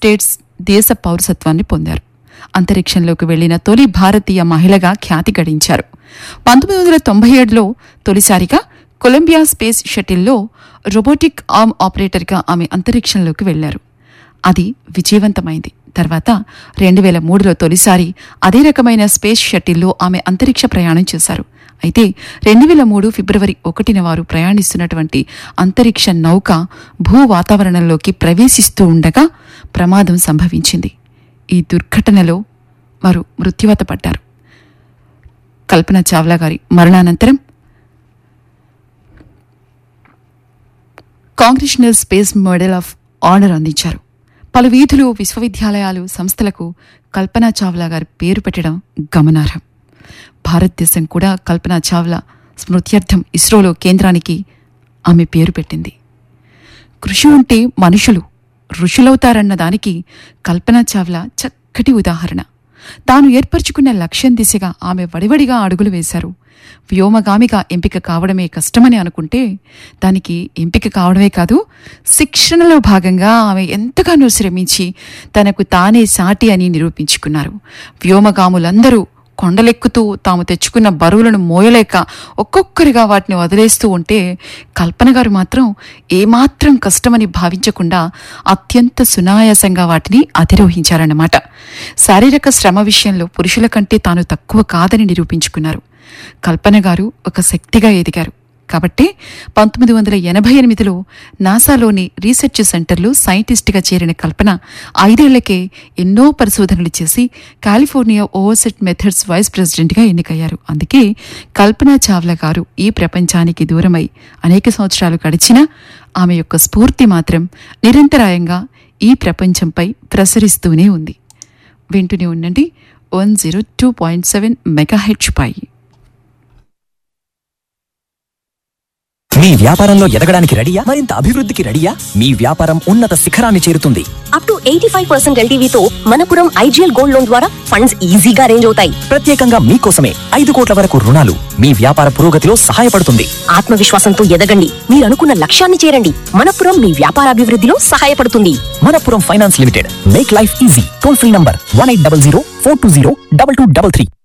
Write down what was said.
states దేశ పౌరసత్వాన్ని పొందారు అంతరిక్షంలోకి వెళ్లిన తొలి భారతీయ మహిళగా ఖ్యాతి గడించారు పంతొమ్మిది వందల తొంభై ఏడులో తొలిసారిగా కొలంబియా స్పేస్ షటిల్లో రోబోటిక్ ఆర్మ్ ఆపరేటర్గా ఆమె అంతరిక్షంలోకి వెళ్లారు అది విజయవంతమైంది తర్వాత రెండు వేల మూడులో తొలిసారి అదే రకమైన స్పేస్ షటిల్లో ఆమె అంతరిక్ష ప్రయాణం చేశారు అయితే రెండు వేల మూడు ఫిబ్రవరి ఒకటిన వారు ప్రయాణిస్తున్నటువంటి అంతరిక్ష నౌక భూ వాతావరణంలోకి ప్రవేశిస్తూ ఉండగా ప్రమాదం సంభవించింది ఈ దుర్ఘటనలో వారు మృత్యువాత పడ్డారు కల్పన చావ్లా గారి మరణానంతరం congressional space medal of honour అందించారు పలు వీధులు విశ్వవిద్యాలయాలు సంస్థలకు కల్పనా చావ్లా గారి పేరు పెట్టడం గమనార్హం భారతదేశం కూడా కల్పనా చావ్లా స్మృత్యర్థం ఇస్రోలో కేంద్రానికి ఆమె పేరు పెట్టింది కృషి ఉంటే మనుషులు ఋషులవుతారన్న దానికి కల్పనా చావ్లా చక్కటి ఉదాహరణ తాను ఏర్పరచుకున్న లక్ష్యం దిశగా ఆమె వడివడిగా అడుగులు వేశారు వ్యోమగామిగా ఎంపిక కావడమే కష్టమని అనుకుంటే దానికి ఎంపిక కావడమే కాదు శిక్షణలో భాగంగా ఆమె ఎంతగానో శ్రమించి తనకు తానే సాటి అని నిరూపించుకున్నారు వ్యోమగాములందరూ కొండలెక్కుతూ తాము తెచ్చుకున్న బరువులను మోయలేక ఒక్కొక్కరిగా వాటిని వదిలేస్తూ ఉంటే కల్పన గారు మాత్రం ఏమాత్రం కష్టమని భావించకుండా అత్యంత సునాయాసంగా వాటిని అధిరోహించారన్నమాట శారీరక శ్రమ విషయంలో పురుషుల కంటే తాను తక్కువ కాదని నిరూపించుకున్నారు కల్పన గారు ఒక శక్తిగా ఎదిగారు కాబట్టి పంతొమ్మిది వందల ఎనభై ఎనిమిదిలో నాసాలోని రీసెర్చ్ సెంటర్లో సైంటిస్ట్గా చేరిన కల్పన ఐదేళ్లకే ఎన్నో పరిశోధనలు చేసి కాలిఫోర్నియా ఓవర్సెట్ మెథడ్స్ వైస్ ప్రెసిడెంట్గా ఎన్నికయ్యారు అందుకే కల్పనా చావ్లా గారు ఈ ప్రపంచానికి దూరమై అనేక సంవత్సరాలు గడిచినా ఆమె యొక్క స్ఫూర్తి మాత్రం నిరంతరాయంగా ఈ ప్రపంచంపై ప్రసరిస్తూనే ఉంది వింటూనే ఉండండి one zero two point seven మెగాహెచ్ పై మీ వ్యాపారంలో ఎదగడానికి రెడీయా మరింత అభివృద్ధికి రెడీయా మీ వ్యాపారం ఉన్నత శిఖరాన్ని చేరుతుంది up to eighty five percent ఎల్టీవీతో మనపురం ఐజీఎల్ గోల్డ్ లోన్ ద్వారా ఫండ్స్ ఈజీగా అరేంజ్ అవుతాయి ప్రత్యేకంగా మీకోసమే ఐదు కోట్ల వరకు రుణాలు మీ వ్యాపార పురోగతిలో సహాయపడుతుంది ఆత్మవిశ్వాసంతో ఎదగండి మీరు అనుకున్న లక్ష్యాన్ని చేరండి మనపురం మీ వ్యాపార అభివృద్ధిలో సహాయపడుతుంది Manappuram finance limited make life easy toll free number one eight double zero four two zero double two double three